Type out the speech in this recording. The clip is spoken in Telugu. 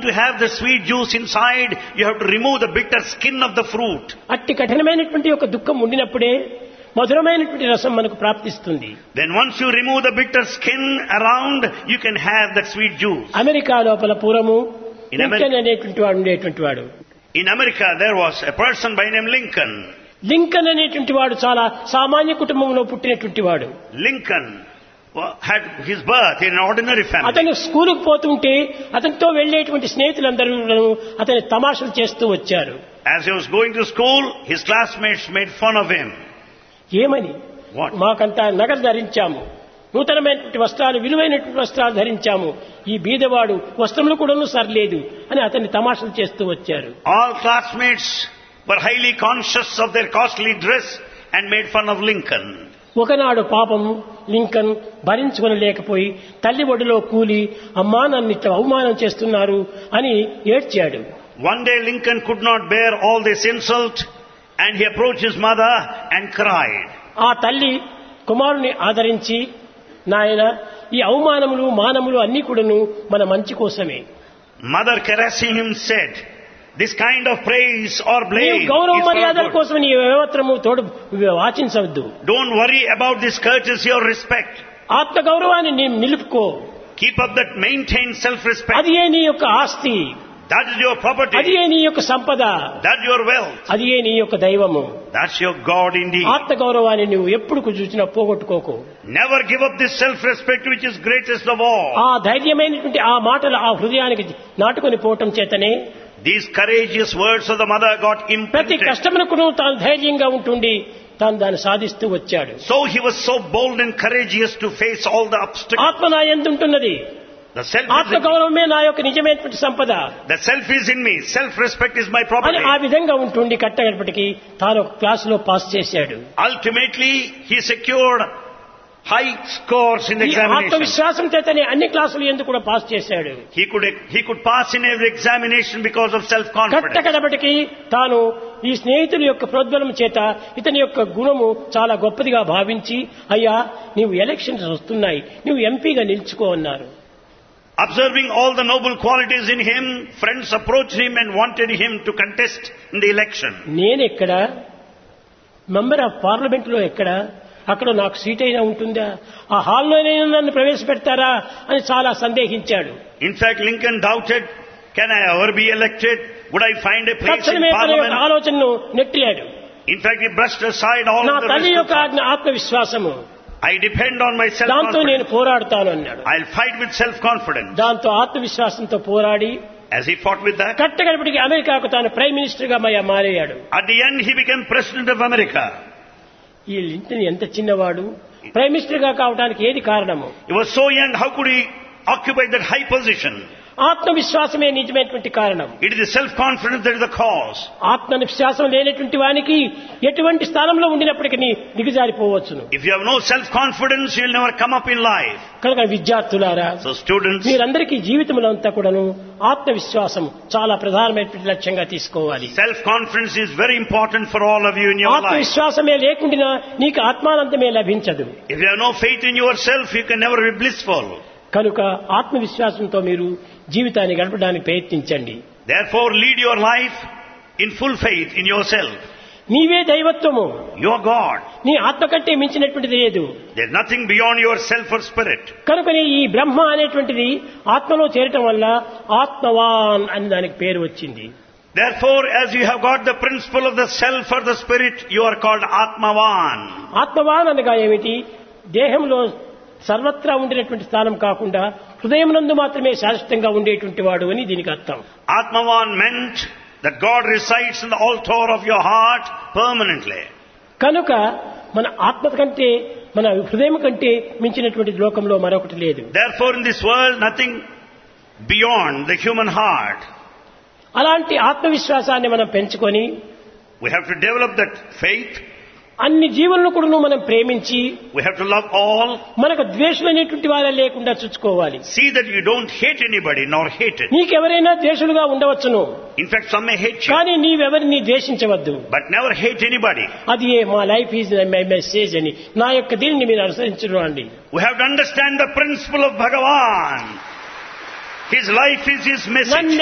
to have the sweet juice inside, you have to remove the bitter skin of the fruit. అట్టి కఠినమైనటువంటి ఒక దుఃఖం ఉండినప్పుడే మధురమైనటువంటి రసం మనకు ప్రాప్తిస్తుంది Then once you remove the bitter skin around, you can have that sweet juice. America లోపల పూర్వము In Ameri- లింకన్ అనేటువంటి వాడు ఉండేటువంటి వాడు In America, there was a person by name Lincoln. Lincoln అనేటువంటి వాడు చాలా సామాన్య కుటుంబంలో పుట్టినటువంటి వాడు Lincoln wa- had his birth in an ordinary family. అతను స్కూలుకు పోతుంటే అతనితో వెళ్లేటువంటి స్నేహితులందరూ అతని తమాషలు చేస్తూ వచ్చారు As he was going to school, his classmates made fun of him. ఏమని What? మాకంతా నగలు ధరించాము నూతనమైనటువంటి వస్త్రాలు విలువైనటువంటి వస్త్రాలు ధరించాము ఈ బీదవాడు వస్త్రములు కూడాను సరిలేదు అని అతన్ని తమాషలు చేస్తూ వచ్చారు All classmates were highly conscious of their costly dress and made fun of Lincoln. ఒకనాడు పాపం లింకన్ భరించుకొనలేకపోయి తల్లి ఒడిలో కూలి అమ్మా నన్ను ఇట్లా అవమానం చేస్తున్నారు అని ఏడ్చాడు One day Lincoln could not bear all this insult and he approached his mother and cried. ఆ తల్లి కుమారుని ఆదరించి నాయన ఈ అవమానములు మానములు అన్ని కూడాను మన మంచి కోసమే Mother caressing him said, this kind of praise or నీవు blame గౌరవ is for మర్యాదల good. కోసం నీ ఏమాత్రము తోడు వాచించవద్దు Don't worry about this courtesy or respect. ఆత్మ గౌరవాన్ని నీ నిలుపుకో Keep up that maintained self-respect. అది ఏ నీ యొక్క ఆస్తి That is your అది property. ఏ నీ యొక్క సంపద That's your wealth. అది ఏ నీ యొక్క దైవము That's your God indeed. ఆత్మ గౌరవాన్ని నువ్వు ఎప్పుడు చూసినా పోగొట్టుకోకు Never give up this self-respect which is greatest of all. ఆ ధైర్యమైనటువంటి ఆ మాటలు ఆ హృదయానికి నాటుకొని పోవటం చేతనే These courageous words of the mother got ప్రతి imprinted. కష్టమునకును తాను ధైర్యంగా ఉంటుండి తాను దాన్ని సాధిస్తూ వచ్చాడు So he was so bold and courageous to face all the obstacles. ఆత్మ నా ఎందుంటున్నది The self is ఆత్మ in me. గౌరవమే నా యొక్క నిజమైనటువంటి సంపద The self is in me. Self-respect is my అని property. ఆ విధంగా ఉంటుండి కట్టగడపటికి తాను ఒక క్లాసులో పాస్ చేశాడు Ultimately, he secured high scores in the ఈ examination. ఆత్మవిశ్వాసం చేతనే అన్ని క్లాసులు ఎందుకు కూడా పాస్ చేశాడు He could, he could pass in every examination because of self-confidence. కట్టకడపటికి తాను ఈ స్నేహితుల యొక్క ప్రోద్బలం చేత ఇతని యొక్క గుణము చాలా గొప్పదిగా భావించి అయ్యా నీవు ఎలక్షన్స్ వస్తున్నాయి నువ్వు ఎంపీగా నిలుచుకో అన్నారు Observing all the noble qualities in him, friends approached him and wanted him to contest in the election. నేనెక్కడ మెంబర్ ఆఫ్ పార్లమెంట్ లో ఎక్కడ అక్కడ నాకు సీట్ అయినా ఉంటుందా ఆ హాల్లోనైనా నన్ను ప్రవేశపెడతారా అని చాలా సందేహించాడు In fact, Lincoln doubted, can I ever be elected? Would I find a place in తక్షణమే తన యొక్క parliament? ఆలోచనను నెట్టియాడు In fact, he brushed aside all నా of the తల్లి rest యొక్క of ఆజ్ఞ ఆత్మవిశ్వాసము I depend on my దాంతో నేను self-confidence. పోరాడుతాను అన్నాడు I'll fight with self-confidence. దాంతో ఆత్మవిశ్వాసంతో పోరాడి As he fought with that, కట్టగడపటికి అమెరికాకు తాను ప్రైమ్ మినిస్టర్ గా మయ- మారయ్యాడు at the end he became president of America. ఈ లింకన్ ఎంత చిన్నవాడు ప్రైమ్ మినిస్టర్ గా కావడానికి ఏది కారణము He was so young, how could he occupy that high position? ఆత్మవిశ్వాసమే నిజమైనటువంటి కారణం It is the self-confidence that is the cause. ఆత్మవిశ్వాసం లేనటువంటి వానికి ఎటువంటి స్థానంలో ఉండినప్పటికీ దిగజారిపోవచ్చును If you have no self-confidence, you will never come up in life. కనుక విద్యార్థులారా So students, మీరందరికీ జీవితంలో అంతా కూడాను ఆత్మవిశ్వాసం చాలా ప్రధానమైనటువంటి లక్ష్యంగా తీసుకోవాలి self-confidence is very important for all of you in your life. ఆత్మవిశ్వాసమే లేకుండా నీకు ఆత్మానందమే లభించదు If you have no faith in yourself, you can never be blissful. కనుక ఆత్మవిశ్వాసంతో మీరు జీవితాన్ని గడపడానికి ప్రయత్నించండి Therefore, lead your life in full faith in yourself. నీవే దైవత్వము You are God. నీ ఆత్మ కంటే మించినటువంటిది లేదు There's nothing beyond yourself or spirit. కనుకని ఈ బ్రహ్మ అనేటువంటిది ఆత్మలో చేరటం వల్ల ఆత్మవాన్ అని దానికి పేరు వచ్చింది Therefore, as you have got the principle of the self or the spirit, you are called Atmavan. ఆత్మవాన్ అనగా ఏమిటి దేహంలో సర్వత్రా ఉండినటువంటి స్థానం కాకుండా హృదయం నందు మాత్రమే శాశ్వతంగా ఉండేటువంటి వాడు అని దీనికి అర్థం Atmavan meant that God resides in the altar of your heart permanently. కనుక మన ఆత్మ కంటే మన హృదయం కంటే మించినటువంటి లోకంలో మరొకటి లేదు Therefore, in this world, nothing beyond the human heart. అలాంటి ఆత్మవిశ్వాసాన్ని మనం పెంచుకొని We have to develop that faith. అన్ని జీవులను కూడా మనం ప్రేమించి We have to love all. మనకు ద్వేషులైనటువంటి వారే లేకుండా చూసుకోవాలి See that you don't hate anybody nor hate it. నీకెవరైనా ద్వేషులుగా ఉండవచ్చును In fact, some may hate you, కానీ నీవెవరిని ద్వేషించవద్దు but never hate anybody. అది ఏ మా లైఫ్ ఈజ్ మై మెసేజ్ అని నా యొక్క దీనిని మీరు అనుసరించడం అండి We have to understand the principle of Bhagavan. His life is his message. నన్ను